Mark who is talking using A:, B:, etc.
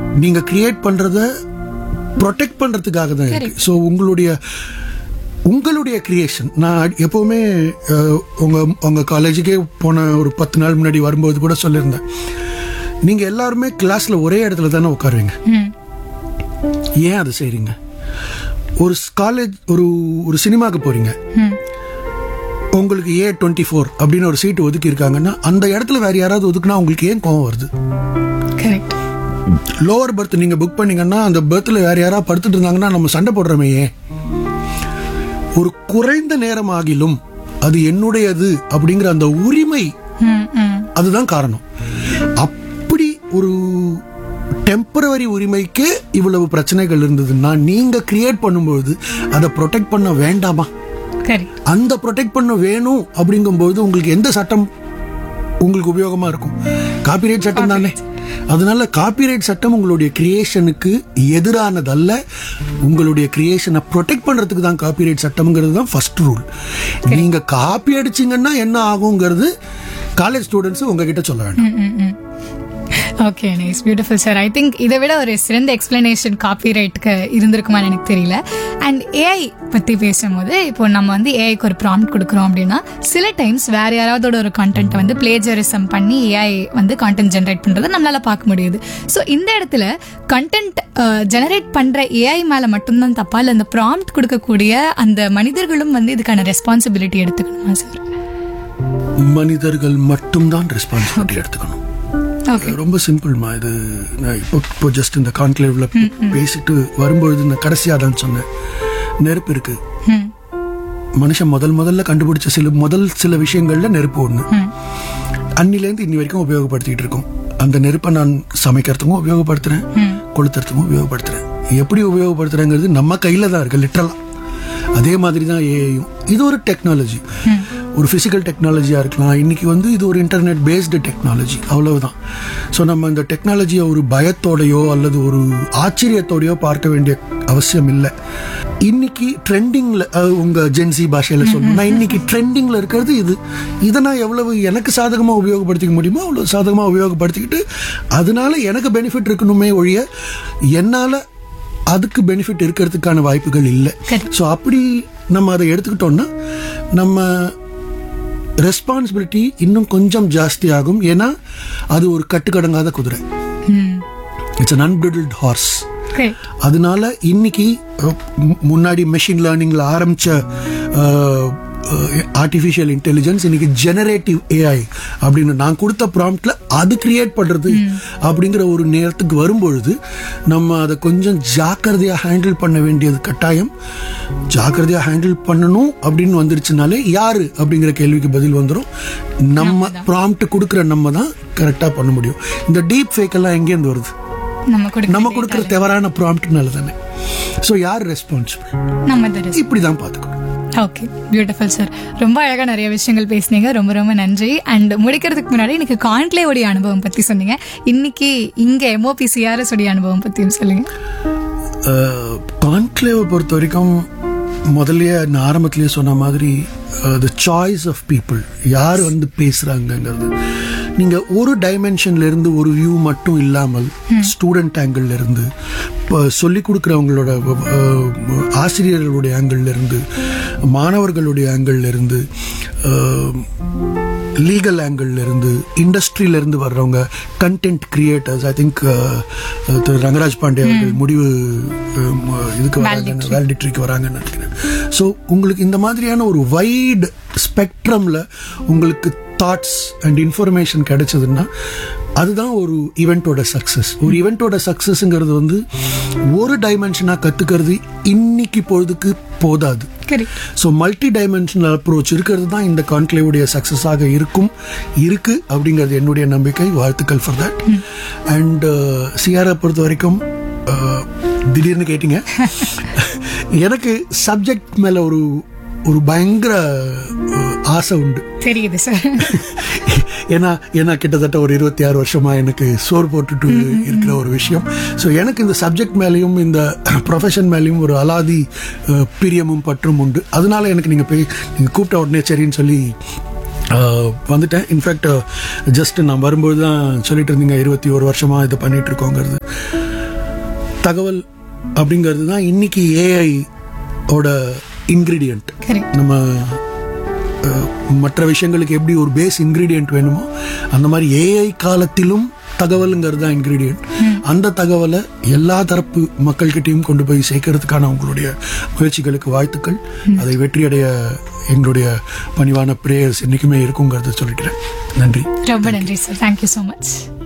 A: நீங்க கிரியேட் பண்றத ப்ரொடெக்ட் பண்றதுக்காக தான் இருக்கு ஸோ உங்களுடைய உங்களுடைய கிரியேஷன் நான் எப்பவுமே அஹ், உங்க உங்க காலேஜுக்கே போன ஒரு பத்து நாள் முன்னாடி வரும்போது கூட சொல்லியிருந்தேன் நீங்க எல்லாருமே கிளாஸ்ல ஒரே இடத்துல தானே உட்காருவீங்க
B: ம்
A: ஏன் அதை செய்றீங்க ஒரு காலேஜ் ஒரு ஒரு சினிமாக்கு போறீங்க
B: ம்
A: உங்களுக்கு ஏ டுவெண்ட்டி ஃபோர் அப்படின்னு ஒரு சீட்டு ஒதுக்கி இருக்காங்கன்னா அந்த இடத்துல வேற யாராவது ஒதுக்குனா உங்களுக்கு ஏன் கோவம் வருது
B: கரெக்ட்
A: லோவர் பர்த் நீங்க புக் பண்ணீங்கன்னா அந்த பர்த்ல வேற யாராவது படுத்துட்டு இருந்தாங்கன்னா நம்ம சண்டை போடுறோமே ஏன் ஒரு குறைந்த நேரம் ஆகிலும் அது என்னுடையது அப்படிங்கிற அந்த உரிமை
B: ம் ம்
A: அதுதான் காரணம் அப்படி ஒரு டெம்பரவரி உரிமைக்கு இவ்வளவு பிரச்சனைகள் இருந்ததுன்னா நீங்க கிரியேட் பண்ணும்போது அதை ப்ரொடெக்ட் பண்ண வேண்டாமா
B: கரெக்ட்
A: அந்த ப்ரொடெக்ட் பண்ண வேணும் அப்படிங்கும்போது உங்களுக்கு எந்த சட்டம் உங்களுக்கு உபயோகமா இருக்கும் காப்பிரைட் சட்டம் தானே அதனால காப்பிரைட் சட்டம் உங்களுடைய கிரியேஷனுக்கு எதிரானதல்ல உங்களுடைய கிரியேஷனை ப்ரொடெக்ட் பண்றதுக்கு தான் காப்பிரைட் சட்டம்ங்கிறது தான் ஃபர்ஸ்ட் ரூல் நீங்க காப்பி அடிச்சீங்கன்னா என்ன ஆகுங்கிறது காலேஜ் ஸ்டூடெண்ட்ஸ் உங்ககிட்ட சொல்ல வேண்டாம்
B: okay nice beautiful sir I think இதை விட ஒரு சிறந்த எக்ஸ்பிளனேஷன் காப்பி ரைட்டுக்கு இருந்திருக்குமான்னு எனக்கு தெரியல அண்ட் ஏஐ பற்றி பேசும்போது இப்போ நம்ம வந்து ஏஐக்கு ஒரு ப்ராம்ப்ட் கொடுக்குறோம் அப்படின்னா சில டைம்ஸ் வேற யாராவதோட ஒரு கான்டென்ட்டை வந்து பிளேஜரிசம் பண்ணி ஏஐ வந்து கான்டென்ட் ஜென்ரேட் பண்ணுறதை நம்மளால பார்க்க முடியுது ஸோ இந்த இடத்துல கண்டென்ட் ஜெனரேட் பண்ணுற ஏஐ மேலே மட்டும்தான் தப்பா இல்லை அந்த ப்ராம்ப்ட் கொடுக்கக்கூடிய அந்த மனிதர்களும் வந்து இதுக்கான ரெஸ்பான்சிபிலிட்டி எடுத்துக்கணுமா சார்
A: மனிதர்கள் மட்டும்தான் ரெஸ்பான்சிபிலிட்டி எடுத்துக்கணும்
B: ஓகே
A: ரொம்ப சிம்பிள்மா இது நான் இப்போ இப்போ ஜஸ்ட் இந்த கான்க்ளேவ்ல பேசிட்டு வரும்பொழுது நான் கடைசியா தான் சொன்னேன் நெருப்பு இருக்கு
B: ம்
A: மனுஷன் முதல் முதல்ல கண்டுபிடிச்ச சில முதல் சில விஷயங்கள்ல நெருப்பு ஒண்ணு அன்னிலேருந்து இன்னி வரைக்கும் உபயோகப்படுத்திட்டு இருக்கோம் அந்த நெருப்பை நான் சமைக்கிறதுக்கும் உபயோகப்படுத்துறேன் கொளுத்துறதுக்கும் உபயோகப்படுத்துறேன் எப்படி உபயோகப்படுத்துறேங்கிறது நம்ம கையில தான் இருக்கு லிட்டரலா அதே மாதிரி தான் ஏஐயும் இது ஒரு டெக்னாலஜி ஒரு பிசிக்கல் டெக்னாலஜியா இருக்கலாம் இன்னைக்கு வந்து இது ஒரு இன்டர்நெட் பேஸ்டு டெக்னாலஜி அவ்வளவுதான் ஸோ நம்ம இந்த டெக்னாலஜியை ஒரு பயத்தோடையோ அல்லது ஒரு ஆச்சரியத்தோடையோ பார்க்க வேண்டிய அவசியம் இல்லை இன்னைக்கு ட்ரெண்டிங்ல உங்க ஜென்சி பாஷையில சொல்லணும்னா இன்னைக்கு ட்ரெண்டிங்ல இருக்கிறது இது இதை நான் எவ்வளவு எனக்கு சாதகமா உபயோகப்படுத்திக்க முடியுமோ அவ்வளவு சாதகமா உபயோகப்படுத்திக்கிட்டு அதனால எனக்கு பெனிஃபிட் இருக்கணுமே ஒழிய என்னால அதுக்கு பெனிஃபிட் இருக்கிறதுக்கான வாய்ப்புகள் இல்லை
B: Correct.
A: ஸோ அப்படி நம்ம அதை எடுத்துக்கிட்டோம்னா நம்ம ரெஸ்பான்சிபிலிட்டி இன்னும் கொஞ்சம் ஜாஸ்தி ஆகும் ஏன்னா அது ஒரு கட்டுக்கடங்காத குதிரை
B: hmm
A: it's an unbridled horse
B: correct
A: அதனால இன்னைக்கு அஹ், மு- முன்னாடி மெஷின் லேர்னிங்ல ஆரம்பிச்ச ஆர்டிஃபிஷியல் இன்டெலிஜென்ஸ் இன்னைக்கு ஜெனரேட்டிவ் ஏஐ அப்படின்னு நான் கொடுத்த ப்ராம்ப்ட்ல அது கிரியேட் பண்றது அப்படிங்கிற ஒரு நேரத்துக்கு வரும்பொழுது நம்ம அதை கொஞ்சம் ஜாக்கிரதையா ஹேண்டில் பண்ண வேண்டியது கட்டாயம் ஜாக்கிரதையா ஹேண்டில் பண்ணணும் அப்படின்னு வந்துருச்சுனாலே யாரு அப்படிங்கிற கேள்விக்கு பதில் வந்துடும் நம்ம ப்ராம்ப்ட் கொடுக்குற நம்ம தான் கரெக்டா பண்ண முடியும் இந்த டீப் ஃபேக் எல்லாம் எங்கேருந்து வருது
B: நம்ம கொடுக்க
A: நம்ம கொடுக்குற தவறான ப்ராம்ப்ட்னால தானே ஸோ யார் ரெஸ்பான்சிபிள்
B: நம்ம தான்
A: இப்படி தான் பார்த்துக்கணும்
B: ஓகே பியூட்டிஃபுல் சார் ரொம்ப அழகா நிறைய விஷயங்கள் பேசுனீங்க ரொம்ப ரொம்ப நன்றி அண்ட் முடிக்கிறதுக்கு முன்னாடி எனக்கு கான்க்ளேவோடைய அனுபவம் பத்தி சொன்னீங்க இன்னைக்கு இங்க எம்ஓபி சிஆர்எஸ் உடைய அனுபவம் பத்தியும் சொல்லுங்க
A: கான்க்ளேவை பொறுத்த வரைக்கும் முதல்லயே நான் ஆரம்பத்திலேயே சொன்ன மாதிரி த சாய்ஸ் ஆஃப் பீப்புள் யார் வந்து பேசுறாங்கங்கிறது நீங்க ஒரு டைமென்ஷன்ல இருந்து ஒரு வியூ மட்டும் இல்லாமல் ஸ்டூடெண்ட் ஆங்கிள் இருந்து இப்போ சொல்லிக் கொடுக்குறவங்களோட அஹ், ஆசிரியர்களுடைய ஆங்கிள் இருந்து மாணவர்களுடைய ஆங்கிள் இருந்து லீகல் ஆங்கிள் இருந்து இண்டஸ்ட்ரியில இருந்து வர்றவங்க கண்டென்ட் கிரியேட்டர்ஸ் ஐ திங்க் திரு ரங்கராஜ் பாண்டே அவர்கள் முடிவு அஹ், ம- இதுக்கு வராங்க வேலிடிட்ரிக்கு வராங்கன்னு நினைக்கிறேன் ஸோ உங்களுக்கு இந்த மாதிரியான ஒரு வைட் ஸ்பெக்ட்ரம்ல உங்களுக்கு தாட்ஸ் அண்ட் இன்ஃபர்மேஷன் கிடைச்சதுன்னா அதுதான் ஒரு ஈவெண்ட்டோட சக்ஸஸ் ஒரு ஈவெண்ட்டோட சக்ஸஸ்ங்கிறது வந்து ஒரு டைமென்ஷனா கத்துக்கிறது இன்னைக்கு பொழுதுக்கு போதாது
B: correct
A: so multi dimensional approach இருக்கிறது தான் இந்த கான்க்ளேவுடைய சக்ஸஸாக இருக்கும் இருக்கு அப்படிங்கிறது என்னுடைய நம்பிக்கை வாழ்த்துக்கள் ஃபார் தட் அண்ட் சிஆரை பொறுத்த வரைக்கும் அஹ், திடீர்னு கேட்டீங்க எனக்கு சப்ஜெக்ட் மேல ஒரு ஒரு பயங்கர அஹ், ஆசை உண்டு
B: தெரியுது சார்
A: ஏன்னா ஏன்னா கிட்டத்தட்ட ஒரு இருபத்தி ஆறு வருஷமா எனக்கு சோறு போட்டுட்டு இருக்கிற ஒரு விஷயம் ஸோ எனக்கு இந்த சப்ஜெக்ட் மேலேயும் இந்த ப்ரொஃபஷன் மேலேயும் ஒரு அலாதி அஹ், பிரியமும் பற்றும் உண்டு அதனால எனக்கு நீங்க போய் நீங்க கூப்பிட்ட உடனே சரின்னு சொல்லி அஹ், வந்துட்டேன் இன்ஃபேக்ட் ஜஸ்ட் நான் வரும்போது தான் சொல்லிட்டு இருந்தீங்க இருபத்தி ஒரு வருஷமா இதை பண்ணிட்டு இருக்கோங்கிறது தகவல் அப்படிங்கிறது தான் இன்னைக்கு ஏஐ ஓட இன்கிரீடியன்ட்
B: கரெக்ட்
A: நம்ம அஹ், மற்ற விஷயங்களுக்கு எப்படி ஒரு பேஸ் இன்கிரீடியன்ட் வேணுமோ அந்த மாதிரி ஏஐ காலத்திலும் தகவலுங்கிறது தான் இன்கிரீடியன்ட் அந்த தகவலை எல்லா தரப்பு மக்கள்கிட்டயும் கொண்டு போய் சேர்க்கறதுக்கான உங்களுடைய முயற்சிகளுக்கு வாழ்த்துக்கள் அதை வெற்றியடைய எங்களுடைய பணிவான பிரேயர்ஸ் என்னைக்குமே இருக்குங்கிறத சொல்லிக்கிறேன் நன்றி
B: ரொம்ப நன்றி சார் தேங்க்யூ ஸோ மச்